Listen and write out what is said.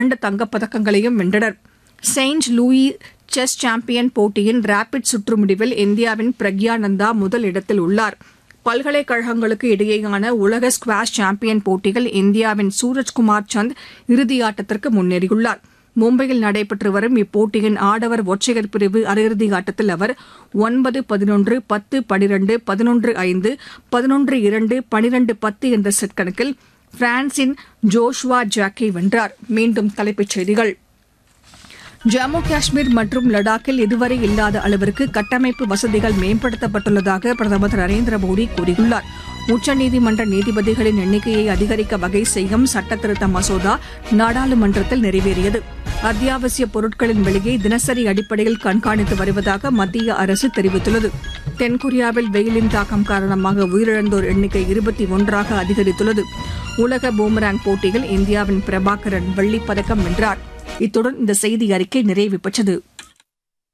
இரண்டு தங்கப்பதக்கங்களையும் வென்றனர் செயின்ட் லூயி செஸ் சாம்பியன் போட்டியின் ரேபிட் சுற்று முடிவில் இந்தியாவின் பிரக்யானந்தா முதல் இடத்தில் உள்ளார் பல்கலைக்கழகங்களுக்கு இடையேயான உலக ஸ்குவாஷ் சாம்பியன் போட்டியில் இந்தியாவின் சூரஜ்குமார் சந்த் இறுதியாட்டத்திற்கு முன்னேறியுள்ளார் மும்பையில் நடைபெற்று வரும் இப்போட்டியின் ஆடவர் ஒற்றையர் பிரிவு அரையிறுதி ஆட்டத்தில் அவர் ஒன்பது பதினொன்று பத்து பனிரெண்டு பதினொன்று ஐந்து பதினொன்று இரண்டு பனிரெண்டு பத்து என்ற செட் கணக்கில் பிரான்சின் ஜோஷ்வா ஜாக்கை வென்றார் மீண்டும் தலைப்புச் செய்திகள் ஜம்மு காஷ்மீர் மற்றும் லடாக்கில் இதுவரை இல்லாத அளவிற்கு கட்டமைப்பு வசதிகள் மேம்படுத்தப்பட்டுள்ளதாக பிரதமர் திரு நரேந்திர மோடி கூறியுள்ளார் உச்சநீதிமன்ற நீதிபதிகளின் எண்ணிக்கையை அதிகரிக்க வகை செய்யும் சட்டத்திருத்த மசோதா நாடாளுமன்றத்தில் நிறைவேறியது அத்தியாவசிய பொருட்களின் விலையை தினசரி அடிப்படையில் கண்காணித்து வருவதாக மத்திய அரசு தெரிவித்துள்ளது தென்கொரியாவில் வெயிலின் தாக்கம் காரணமாக உயிரிழந்தோர் எண்ணிக்கை இருபத்தி ஒன்றாக அதிகரித்துள்ளது உலக பூமராங் போட்டியில் இந்தியாவின் பிரபாகரன் வெள்ளிப் பதக்கம் வென்றார் இத்துடன் இந்த செய்தி அறிக்கை நிறைவு பெற்றது